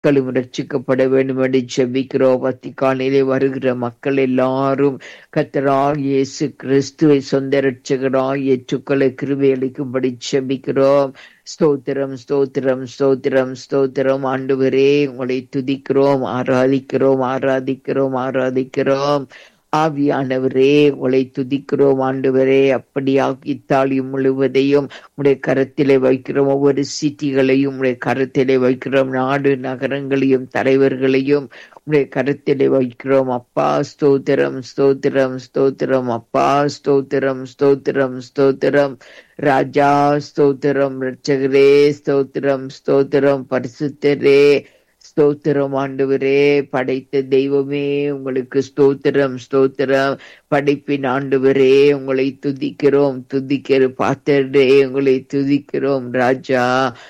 மக்களும் ரட்சிக்கப்பட வேண்டும் என்று செபிக்கிறோம் வத்திக்கானிலே வருகிற மக்கள் எல்லாரும் கத்தராக இயேசு கிறிஸ்துவை சொந்த ரட்சகராக ஏற்றுக்கொள்ள கிருபை அளிக்கும்படி செபிக்கிறோம் ஸ்தோத்திரம் ஸ்தோத்திரம் ஸ்தோத்திரம் ஸ்தோத்திரம் ஆண்டவரே உங்களை துதிக்கிறோம் ஆராதிக்கிறோம் ஆராதிக்கிறோம் ஆராதிக்கிறோம் ஆவியானவரே உங்களை துதிக்கிறோம் ஆண்டவரே அப்படியாக இத்தாலி முழுவதையும் உடைய கரத்திலே வைக்கிறோம் ஒவ்வொரு சிட்டிகளையும் உடைய கரத்திலே வைக்கிறோம் நாடு நகரங்களையும் தலைவர்களையும் உடைய கரத்திலே வைக்கிறோம் அப்பா ஸ்தோத்திரம் ஸ்தோத்திரம் ஸ்தோத்திரம் அப்பா ஸ்தோத்திரம் ஸ்தோத்திரம் ஸ்தோத்திரம் ராஜா ஸ்தோத்திரம் ரட்சகரே ஸ்தோத்திரம் ஸ்தோத்திரம் பரிசுத்தரே ஸ்தோத்திரம் ஆண்டவரே படைத்த தெய்வமே உங்களுக்கு ஸ்தோத்திரம் ஸ்தோத்திரம் படைப்பின் ஆண்டவரே உங்களை துதிக்கிறோம் துதிக்கிற பாத்தரே உங்களை துதிக்கிறோம் ராஜா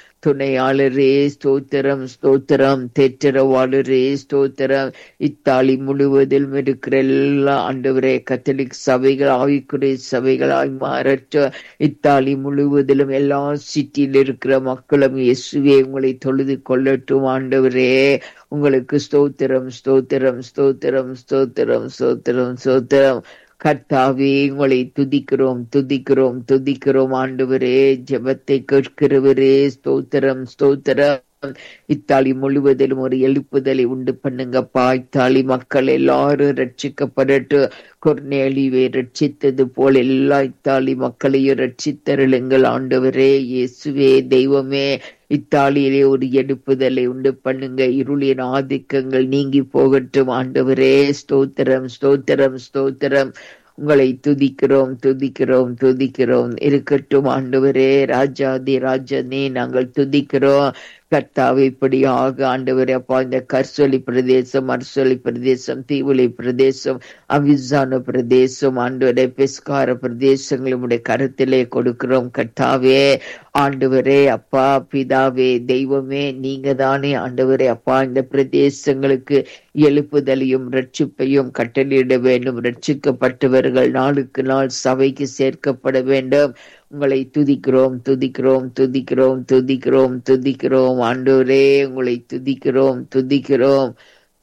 துணையாளரே ஸ்தோத்திரம் ஸ்தோத்திரம் தேற்றரவாளரே ஸ்தோத்திரம் இத்தாலி முழுவதிலும் இருக்கிற எல்லா ஆண்டவரே கத்தலிக் சபைகள் ஆவிக்குரிய சபைகளாய் மாறற்ற இத்தாலி முழுவதிலும் எல்லா சிட்டியில் இருக்கிற மக்களும் இயேசுவே உங்களை தொழுது கொள்ளட்டும் ஆண்டவரே உங்களுக்கு ஸ்தோத்திரம் ஸ்தோத்திரம் ஸ்தோத்திரம் ஸ்தோத்திரம் ஸ்தோத்திரம் ஸ்தோத்திரம் கர்த்தாவே உங்களை துதிக்கிறோம் துதிக்கிறோம் துதிக்கிறோம் ஆண்டவரே ஜெபத்தை கேட்கிறவரே ஸ்தோத்திரம் ஸ்தோத்திரம் இத்தாலி முழுவதிலும் ஒரு எழுப்புதலை உண்டு பண்ணுங்கப்பா இத்தாலி மக்கள் எல்லாரும் ரட்சிக்கப்படட்டு கொர்நேலிவை ரட்சித்தது போல எல்லா இத்தாலி மக்களையும் ரட்சித்தருளுங்கள் ஆண்டவரே இயேசுவே தெய்வமே இத்தாலியிலே ஒரு எடுப்புதலை உண்டு பண்ணுங்க இருளின் ஆதிக்கங்கள் நீங்கி போகட்டும் ஆண்டவரே ஸ்தோத்திரம் ஸ்தோத்திரம் ஸ்தோத்திரம் உங்களை துதிக்கிறோம் துதிக்கிறோம் துதிக்கிறோம் இருக்கட்டும் ஆண்டவரே ராஜாதி ராஜனே நாங்கள் துதிக்கிறோம் கர்த்தாவை இப்படியாக ஆண்டவரே அப்பா இந்த கர்சொலி பிரதேசம் அர்சொலி பிரதேசம் தீவுளை பிரதேசம் அவிசான பிரதேசம் ஆண்டவரே பெஸ்கார பிரதேசங்கள் உடைய கருத்திலே கொடுக்கிறோம் கர்த்தாவே ஆண்டவரே அப்பா பிதாவே தெய்வமே நீங்க தானே ஆண்டவரே அப்பா இந்த பிரதேசங்களுக்கு எழுப்புதலையும் ரட்சிப்பையும் கட்டளையிட வேண்டும் ரட்சிக்கப்பட்டவர்கள் நாளுக்கு நாள் சபைக்கு சேர்க்கப்பட வேண்டும் உங்களை துதிக்கிறோம் துதிக்கிறோம் துதிக்கிறோம் துதிக்கிறோம் துதிக்கிறோம் ஆண்டவரே உங்களை துதிக்கிறோம் துதிக்கிறோம்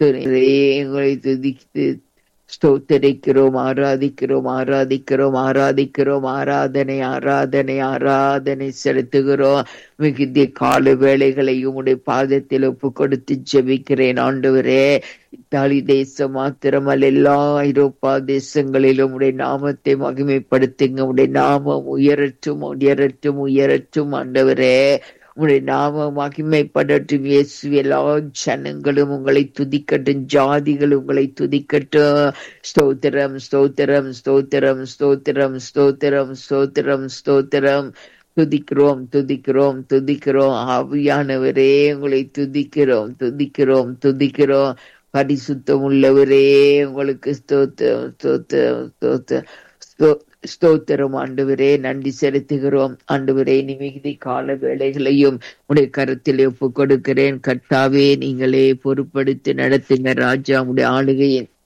உங்களை துதித்து ஸ்தோத்தரிக்கிறோம் ஆராதிக்கிறோம் ஆராதிக்கிறோம் ஆராதிக்கிறோம் ஆராதனை ஆராதனை ஆராதனை செலுத்துகிறோம் மிகுதி கால வேலைகளையும் உடைய பாதத்தில் ஒப்பு கொடுத்து ஜெபிக்கிறேன் ஆண்டவரே இத்தாலி தேசம் மாத்திரமல்ல எல்லா ஐரோப்பா தேசங்களிலும் உடைய நாமத்தை மகிமைப்படுத்துங்க உடைய நாமம் உயரட்டும் உயரட்டும் உயரட்டும் ஆண்டவரே உங்களுடைய நாம மகிமைப்படட்டும் இயேசு எல்லா ஜனங்களும் உங்களை துதிக்கட்டும் ஜாதிகள் உங்களை துதிக்கட்டும் ஸ்தோத்திரம் ஸ்தோத்திரம் ஸ்தோத்திரம் ஸ்தோத்திரம் ஸ்தோத்திரம் ஸ்தோத்திரம் ஸ்தோத்திரம் துதிக்கிறோம் துதிக்கிறோம் துதிக்கிறோம் ஆவியானவரே உங்களை துதிக்கிறோம் துதிக்கிறோம் துதிக்கிறோம் பரிசுத்தம் உள்ளவரே உங்களுக்கு ஸ்தோத்திரம் ஸ்தோத்திரம் ஸ்தோத்திரம் ஸ்தோத்திரம் ஆண்டவரே நன்றி செலுத்துகிறோம் ஆண்டவரே நிமிகுதி கால வேலைகளையும் உடைய கருத்தில் ஒப்பு கொடுக்கிறேன் கட்டாவே நீங்களே பொறுப்படுத்தி நடத்துங்க ராஜா உடைய ஆளுகையின்